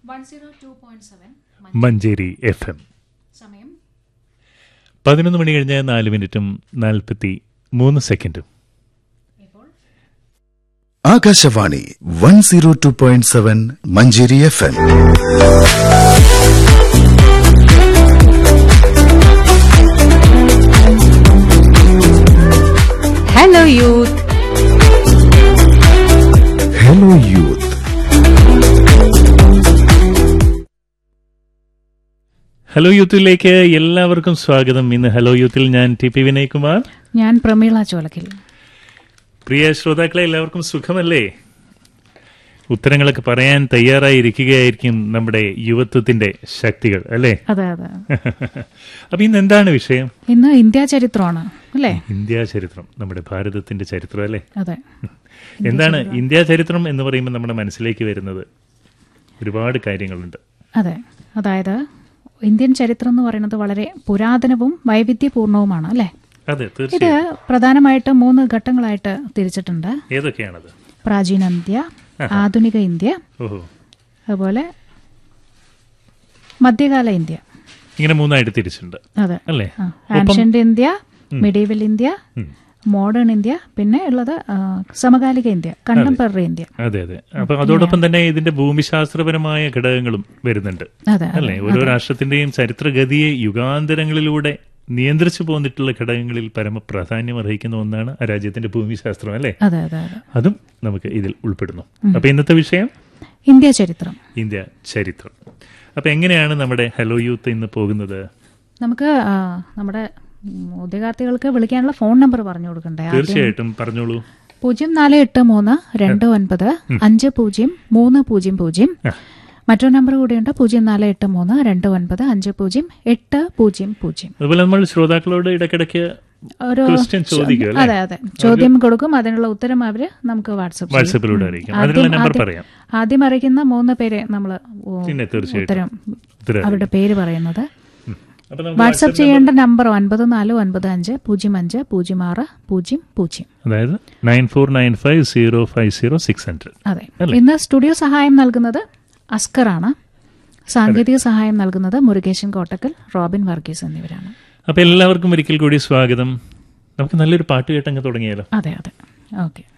One zero two point seven Manjeri F M സമയം പതിനൊന്ന് മണി കഴിഞ്ഞ് നാല് മിനിറ്റും നാൽപ്പത്തി മൂന്ന് സെക്കൻഡും ഇപ്പോൾ Akashvani one zero two point seven Manjeri F M hello youth hello youth hello യൂത്തിലേക്ക് എല്ലാവർക്കും സ്വാഗതം ഇന്ന് ഹലോ യൂത്തിൽ ഞാൻ ടി പി വിനയ് കുമാർ ഞാൻ പ്രമീള ചോലക്കിൽ പ്രിയ ശ്രോതാക്കളെ എല്ലാവർക്കും സുഖമല്ലേ ഉത്തരങ്ങളൊക്കെ പറയാൻ തയ്യാറായിരിക്കുകയായിരിക്കും നമ്മുടെ യുവത്വത്തിന്റെ ശക്തികൾ അല്ലേ അതെ അതെ അപ്പൊ ഇന്ന് എന്താണ് വിഷയം ഇന്ന് ഇന്ത്യ ചരിത്രമാണ് അല്ലേ ഇന്ത്യ ചരിത്രം നമ്മുടെ ഭാരതത്തിന്റെ ചരിത്രം അല്ലേ അതെ എന്താണ് ഇന്ത്യ ചരിത്രം എന്ന് പറയുമ്പോൾ നമ്മുടെ മനസ്സിലേക്ക് വരുന്നത് ഒരുപാട് കാര്യങ്ങളുണ്ട് അതെ അതായത് ഇന്ത്യൻ ചരിത്രം എന്ന് പറയുന്നത് വളരെ പുരാതനവും വൈവിധ്യപൂർണവുമാണ് അല്ലേ അതെ ഇത് തീർച്ചയായും പ്രധാനമായിട്ട് മൂന്ന് ഘട്ടങ്ങളായിട്ട് തിരിച്ചിട്ടുണ്ട് ഏതൊക്കെയാണത് പ്രാചീന ഇന്ത്യ ആധുനിക ഇന്ത്യ ഓഹോ അതുപോലെ മധ്യകാല ഇന്ത്യ ഇങ്ങനെ മൂന്നായിട്ട് തിരിച്ചിട്ടുണ്ട് അതെ അല്ലേ ancient India medieval India modern India പിന്നെ ഉള്ളത് ആ, സമകാലിക ഇന്ത്യ കണ്ടംപററി ഇന്ത്യ അതെ അതെ അപ്പൊ അതോടൊപ്പം തന്നെ ഇതിന്റെ ഭൂമിശാസ്ത്രപരമായ ഘടകങ്ങളും വരുന്നുണ്ട് അതെ അല്ലേ ഓരോ രാഷ്ട്രത്തിന്റെയും ചരിത്രഗതിയെ യുഗാന്തരങ്ങളിലൂടെ നിയന്ത്രിച്ചു പോന്നിട്ടുള്ള ഘടകങ്ങളിൽ പരമപ്രാധാന്യം അർഹിക്കുന്ന ഒന്നാണ് ആ രാജ്യത്തിന്റെ ഭൂമിശാസ്ത്രം അല്ലേ അതെ അതെ അതെ അതും നമുക്ക് ഇതിൽ ഉൾപ്പെടുന്നു അപ്പൊ ഇന്നത്തെ വിഷയം ഇന്ത്യ ചരിത്രം ഇന്ത്യ ചരിത്രം അപ്പൊ എങ്ങനെയാണ് നമ്മുടെ ഹലോ യൂത്ത് ഇന്ന് പോകുന്നത് നമുക്ക് ആ, നമ്മുടെ ഉം, ഉദ്യോഗാർത്ഥികൾക്ക് വിളിക്കാനുള്ള ഫോൺ നമ്പർ പറഞ്ഞു കൊടുക്കണ്ടേ ആദ്യം തീർച്ചയായിട്ടും പറഞ്ഞോളൂ പൂജ്യം നാല് എട്ട് മൂന്ന് രണ്ട് ഒൻപത് അഞ്ച് പൂജ്യം മൂന്ന് പൂജ്യം പൂജ്യം മറ്റൊരു നമ്പർ കൂടിയുണ്ട് പൂജ്യം നാല് എട്ട് മൂന്ന് രണ്ട് ഒൻപത് അഞ്ച് പൂജ്യം എട്ട് പൂജ്യം പൂജ്യം അതുപോലെ നമ്മൾ ശ്രോതാക്കളോട് ഇടയ്ക്കിടയ്ക്ക് ഒരു ക്വസ്റ്റ്യൻ ചോദിക്കും അല്ലേ അതെ അതെ ചോദ്യം കൊടുക്കും അതിനുള്ള ഉത്തരം അവര് നമുക്ക് വാട്സപ്പ് ചെയ്യും. വാട്സപ്പിലൂടെ അറിയിക്കും അതിനുള്ള ആദ്യം- നമ്പർ ആദ്യം- പറയാം ആദ്യം അറിയിക്കുന്ന മൂന്ന് പേര് നമ്മൾ പിന്നെ തീർച്ചയായിട്ടും ഉത്തരം ഉത്തരം അവരുടെ പേര് പറയുന്നത് ഉം. അപ്പൊ നമുക്ക് വാട്സപ്പ് ചെയ്യേണ്ട നമ്പർ ഒൻപത് നാല് ഒൻപത് അഞ്ച് പൂജ്യം അഞ്ച് പൂജ്യം ആറ് പൂജ്യം പൂജ്യം അതായത് nine four nine five zero five zero six hundred അതെ ഇന്ന് സ്റ്റുഡിയോ സഹായം നൽകുന്നത് അസ്കറാണ് സാങ്കേതിക സഹായം നൽകുന്നത് മുരുകേശൻ കോട്ടക്കൽ റോബിൻ വർഗീസ് എന്നിവരാണ് അപ്പൊ എല്ലാവർക്കും ഒരിക്കൽ കൂടി സ്വാഗതം നമുക്ക് നല്ലൊരു പാട്ട് കേട്ടങ്ങ് തുടങ്ങിയാലോ അതെ അതെ ഓക്കെ